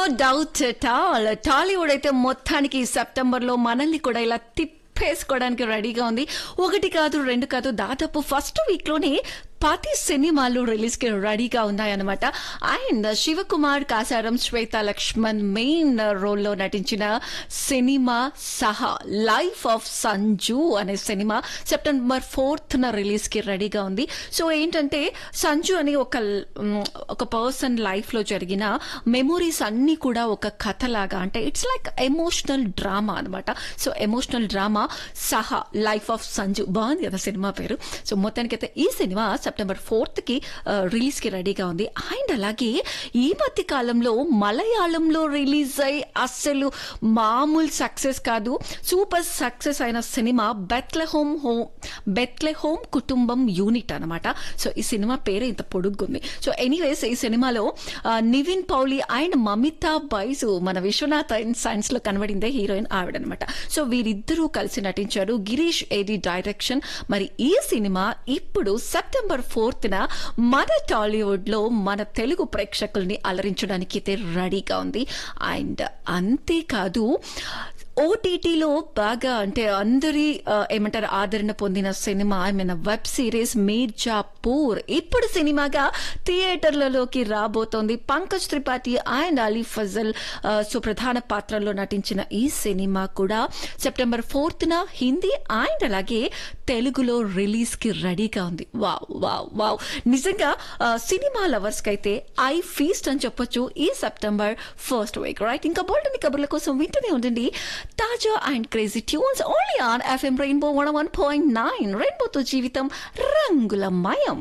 Doubt tall Tollywood అయితే మొత్తానికి September లో మనల్ని కూడా ఇలా తిప్పేసుకోవడానికి రెడీగా ఉంది ఒకటి కాదు రెండు కాదు దాదాపు ఫస్ట్ వీక్ లోనే పది సినిమాలు రిలీజ్ కి రెడీగా ఉన్నాయన్నమాట and Shivakumar Kasaram Shweta Lakshman main role లో నటించిన సినిమా సహా లైఫ్ ఆఫ్ సంజు అనే సినిమా సెప్టెంబర్ ఫోర్త్ న రిలీజ్ కి రెడీగా ఉంది సో ఏంటంటే సంజు అని ఒక మ్, ఒక పర్సన్ లైఫ్ లో జరిగిన మెమొరీస్ అన్ని కూడా ఒక కథలాగా అంటే ఇట్స్ లైక్ ఎమోషనల్ డ్రామా అన్నమాట సో ఎమోషనల్ డ్రామా సహా లైఫ్ ఆఫ్ సంజు బాగుంది కదా సినిమా పేరు సో మొత్తానికైతే ఈ సినిమా సెప్టెంబర్ ఫోర్త్ కి రిలీజ్ కి రెడీగా ఉంది అండ్ అలాగే ఈ మధ్య కాలంలో మలయాళంలో రిలీజ్ అయి అస్సలు మామూలు సక్సెస్ కాదు సూపర్ సక్సెస్ అయిన సినిమా Bethlehem home Bethlehem కుటుంబం యూనిట్ అనమాట సో ఈ సినిమా పేరు ఇంత పొడుగ్గుంది సో ఎనీవేస్ ఈ సినిమాలో ఆ, నివిన్ పౌలి అండ్ మమితా బైజు మన విశ్వనాథ్ సైన్స్ లో కనబడిందే హీరోయిన్ ఆవిడనమాట సో వీరిద్దరూ కలిసి నటించారు గిరీష్ ఏది డైరెక్షన్ మరి ఈ సినిమా ఇప్పుడు సెప్టెంబర్ ఫోర్త్ న మన టాలీవుడ్ లో మన తెలుగు ప్రేక్షకుల్ని అలరించడానికి అయితే రెడీగా ఉంది అండ్ అంతేకాదు ఓటీటీలో బాగా అంటే అందరి ఆ, ఏమంటారు ఆదరణ పొందిన సినిమా I mean web series Mirzapur ఇప్పుడు సినిమాగా థియేటర్లలోకి రాబోతోంది పంకజ్ త్రిపాఠి అండ్ అలీ ఫజల్ ఆ, సో ప్రధాన పాత్రల్లో నటించిన ఈ సినిమా కూడా సెప్టెంబర్ ఫోర్త్ న హిందీ అండ్ అలాగే తెలుగులో రిలీజ్ కి రెడీగా ఉంది వావ్ వావ్ వావ్ నిజంగా ఆ, సినిమా లవర్స్ కి అయితే ఐ ఫీస్ట్ అని చెప్పొచ్చు ఈ సెప్టెంబర్ ఫస్ట్ వీక్ రైట్ ఇంకా బోల్డని కబుర్ల కోసం వింటూనే ఉండండి తాజా and crazy tunes only on FM rainbow one one point nine రెయిన్బోతో జీవితం రంగుల మయం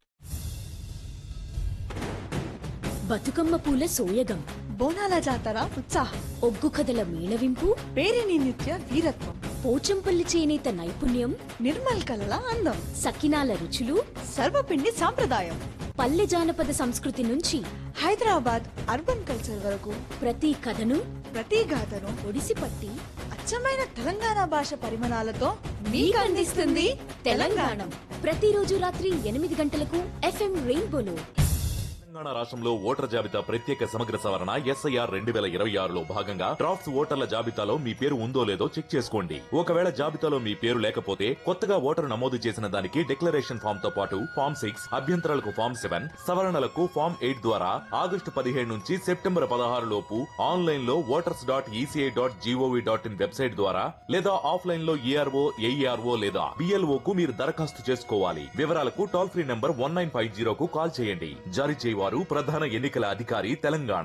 బతుకమ్మ పూల సోయగం బోనాల జాతర ఉత్సాహం ఒగ్గు కథల మేళవింపు పేరిని నిత్య వీరత్వం పోచంపల్లి చేనేత నైపుణ్యం నిర్మల్ కలల అందం సకినాల రుచులు సర్వపిండి సాంప్రదాయం పల్లె జానపద సంస్కృతి నుంచి హైదరాబాద్ అర్బన్ కల్చర్ వరకు ప్రతి కథను ప్రతి గాథను ఒడిసిపట్టి అచ్చమైన తెలంగాణ భాష పరిమాణాలతో మీకు అందిస్తుంది తెలంగాణ ప్రతిరోజు రాత్రి ఎనిమిది గంటలకు ఎఫ్ఎం రెయిన్బోలో తెలంగాణ రాష్ట్రంలో ఓటర్ జాబితా ప్రత్యేక సమగ్ర సవరణ ఎస్ఐఆర్ రెండు వేల ఇరవై ఆరులో భాగంగా డ్రాఫ్ట్స్ ఓటర్ల జాబితాలో మీ పేరు ఉందో లేదో చెక్ చేసుకోండి ఒకవేళ జాబితాలో మీ పేరు లేకపోతే కొత్తగా ఓటరు నమోదు చేసిన దానికి డిక్లరేషన్ ఫామ్ తో పాటు ఫామ్ సిక్స్ అభ్యంతరాలకు ఫామ్ సెవెన్ సవరణలకు ఫామ్ ఎయిట్ ద్వారా ఆగస్టు పదిహేడు నుంచి సెప్టెంబర్ పదహారు లోపు ఆన్లైన్ లో voters dot ECI dot GOV dot in website ద్వారా లేదా ఆఫ్లైన్ లో ఏఆర్ఓ ఏఈఆర్ఓ లేదా బిఎల్ఓ కు మీరు దరఖాస్తు చేసుకోవాలి వివరాలకు toll free number one nine five జీరోకు కాల్ చేయండి జారీ చేయవారు ప్రధాన ఎన్నికల అధికారి తెలంగాణ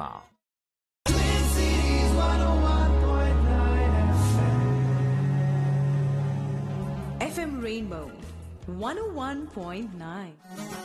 FM Rainbow 101.9.